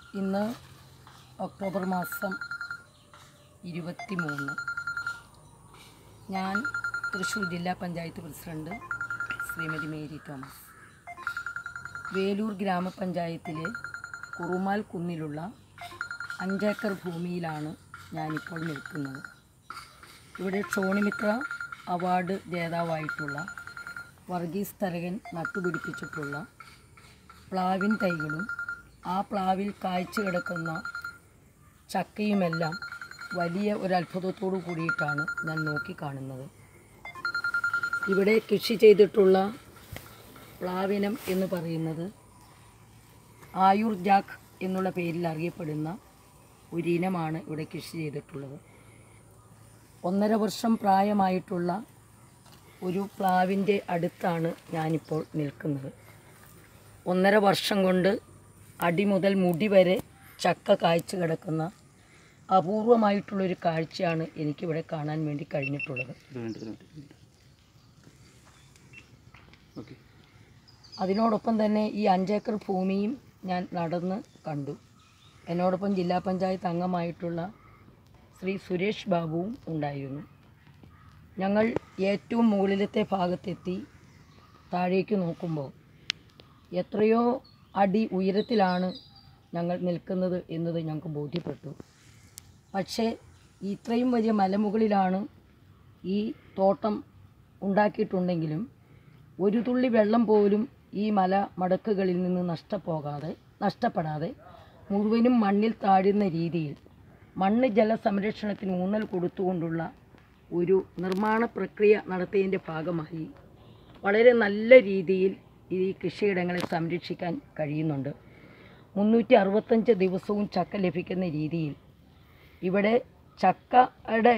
ഇന്ന് ഒക്ടോബർ മാസം ഇരുപത്തി മൂന്ന് ഞാൻ തൃശ്ശൂർ ജില്ലാ panchayat president Shrimati Mary Thomas Velur ഗ്രാമപഞ്ചായത്തിലെ കുറുമാൽ കുന്നിലുള്ള അഞ്ചേക്കർ ഭൂമിയിലാണ് ഞാനിപ്പോൾ നിൽക്കുന്നത് ഇവിടെ ക്ഷോണിമിത്ര അവാർഡ് ജേതാവായിട്ടുള്ള വർഗീസ് തരകൻ നട്ടുപിടിപ്പിച്ചിട്ടുള്ള പ്ലാവിൻ തൈകളും ആ പ്ലാവിൽ കായ്ച്ചു കിടക്കുന്ന ചക്കയുമെല്ലാം വലിയ ഒരു അത്ഭുതത്തോടു കൂടിയിട്ടാണ് ഞാൻ നോക്കിക്കാണുന്നത് ഇവിടെ കൃഷി ചെയ്തിട്ടുള്ള പ്ലാവിനം എന്ന് പറയുന്നത് ആയുർ ജാക്ക് എന്നുള്ള പേരിൽ അറിയപ്പെടുന്ന ഒരു ഇനമാണ് ഇവിടെ കൃഷി ചെയ്തിട്ടുള്ളത് ഒന്നര വർഷം പ്രായമായിട്ടുള്ള ഒരു പ്ലാവിൻ്റെ അടുത്താണ് ഞാനിപ്പോൾ നിൽക്കുന്നത് ഒന്നര വർഷം കൊണ്ട് അടി മുതൽ മുടി വരെ ചക്ക കായ്ച്ചു കിടക്കുന്ന അപൂർവമായിട്ടുള്ളൊരു കാഴ്ചയാണ് എനിക്കിവിടെ കാണാൻ വേണ്ടി കഴിഞ്ഞിട്ടുള്ളത് ഓക്കെ അതിനോടൊപ്പം തന്നെ ഈ അഞ്ചേക്കർ ഭൂമിയും ഞാൻ നടന്ന് കണ്ടു എന്നോടൊപ്പം ജില്ലാ പഞ്ചായത്ത് അംഗമായിട്ടുള്ള ശ്രീ സുരേഷ് ബാബുവും ഉണ്ടായിരുന്നു ഞങ്ങൾ ഏറ്റവും മുകളിലത്തെ ഭാഗത്തെത്തി താഴേക്ക് നോക്കുമ്പോൾ എത്രയോ അടി ഉയരത്തിലാണ് ഞങ്ങൾ നിൽക്കുന്നത് എന്നത് ഞങ്ങൾക്ക് ബോധ്യപ്പെട്ടു പക്ഷേ ഇത്രയും വലിയ മലമുകളിലാണ് ഈ തോട്ടം ഉണ്ടാക്കിയിട്ടുണ്ടെങ്കിലും ഒരു തുള്ളി വെള്ളം പോലും ഈ മല മടക്കുകളിൽ നിന്ന് നഷ്ടപ്പോകാതെ നഷ്ടപ്പെടാതെ മുഴുവനും മണ്ണിൽ താഴുന്ന രീതിയിൽ മണ്ണ് ജല സംരക്ഷണത്തിന് ഊന്നൽ കൊടുത്തുകൊണ്ടുള്ള ഒരു നിർമ്മാണ പ്രക്രിയ നടത്തിയതിൻ്റെ ഭാഗമായി വളരെ നല്ല രീതിയിൽ ഈ കൃഷിയിടങ്ങളെ സംരക്ഷിക്കാൻ കഴിയുന്നുണ്ട് മുന്നൂറ്റി അറുപത്തഞ്ച് ദിവസവും ചക്ക ലഭിക്കുന്ന രീതിയിൽ ഇവിടെ ചക്കയുടെ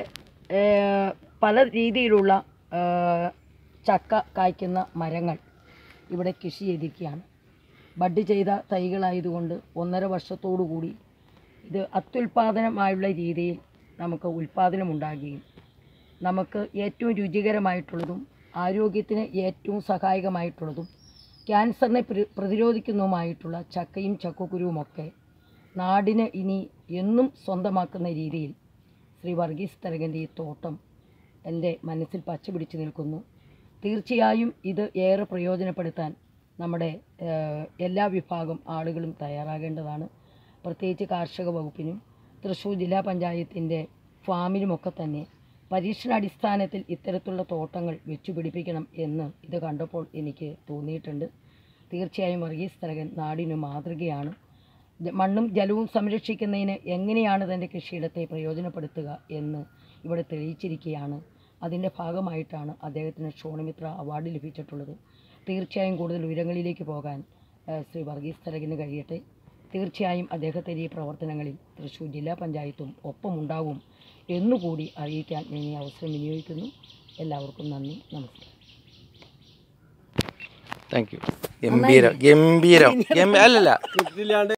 ഏർ, പല രീതിയിലുള്ള ഏർ, ചക്ക കായ്ക്കുന്ന മരങ്ങൾ ഇവിടെ കൃഷി ചെയ്തിരിക്കുകയാണ് ബഡ് ചെയ്ത തൈകളായതുകൊണ്ട് ഒന്നര വർഷത്തോടു കൂടി ഇത് അത്യുൽപാദനമായുള്ള രീതിയിൽ നമുക്ക് ഉൽപാദനമുണ്ടാകുകയും നമുക്ക് ഏറ്റവും രുചികരമായിട്ടുള്ളതും ആരോഗ്യത്തിന് ഏറ്റവും സഹായകമായിട്ടുള്ളതും ക്യാൻസറിനെ പ്ര- പ്രതിരോധിക്കുന്നതുമായിട്ടുള്ള ചക്കയും ചക്കക്കുരുവുമൊക്കെ നാടിന് ഇനി എന്നും സ്വന്തമാക്കുന്ന രീതിയിൽ ശ്രീ വർഗീസ് തരകൻ്റെ ഈ തോട്ടം എൻ്റെ മനസ്സിൽ പച്ച പിടിച്ചു നിൽക്കുന്നു തീർച്ചയായും ഇത് ഏറെ പ്രയോജനപ്പെടുത്താൻ നമ്മുടെ ഏഹ്, എല്ലാ വിഭാഗം ആളുകളും തയ്യാറാകേണ്ടതാണ് പ്രത്യേകിച്ച് കാർഷിക വകുപ്പിനും തൃശ്ശൂർ ജില്ലാ പഞ്ചായത്തിൻ്റെ ഫാമിനുമൊക്കെ തന്നെ പരീക്ഷണാടിസ്ഥാനത്തിൽ ഇത്തരത്തിലുള്ള തോട്ടങ്ങൾ വെച്ചുപിടിപ്പിക്കണം എന്ന് ഇത് കണ്ടപ്പോൾ എനിക്ക് തോന്നിയിട്ടുണ്ട് തീർച്ചയായും വർഗീസ് തരകൻ നാടിന് മാതൃകയാണ് ജ- മണ്ണും ജലവും സംരക്ഷിക്കുന്നതിന് എങ്ങനെയാണ് തൻ്റെ കൃഷിയിടത്തെ പ്രയോജനപ്പെടുത്തുക എന്ന് ഇവിടെ തെളിയിച്ചിരിക്കുകയാണ് അതിൻ്റെ ഭാഗമായിട്ടാണ് അദ്ദേഹത്തിന് ക്ഷോണമിത്ര അവാർഡ് ലഭിച്ചിട്ടുള്ളത് തീർച്ചയായും കൂടുതൽ ഉയരങ്ങളിലേക്ക് പോകാൻ ഏഹ്, ശ്രീ വർഗീസ് തരകിന് കഴിയട്ടെ തീർച്ചയായും അദ്ദേഹത്തിൻ്റെ ഈ പ്രവർത്തനങ്ങളിൽ തൃശ്ശൂർ ജില്ലാ പഞ്ചായത്തും ഒപ്പമുണ്ടാവും എന്നുകൂടി അറിയിക്കാൻ ഞാൻ ഈ അവസരം വിനിയോഗിക്കുന്നു എല്ലാവർക്കും നന്ദി നമസ്കാരം താങ്ക് യു ഗംഭീരം ഗംഭീരം ഗംഭീ- അല്ലല്ല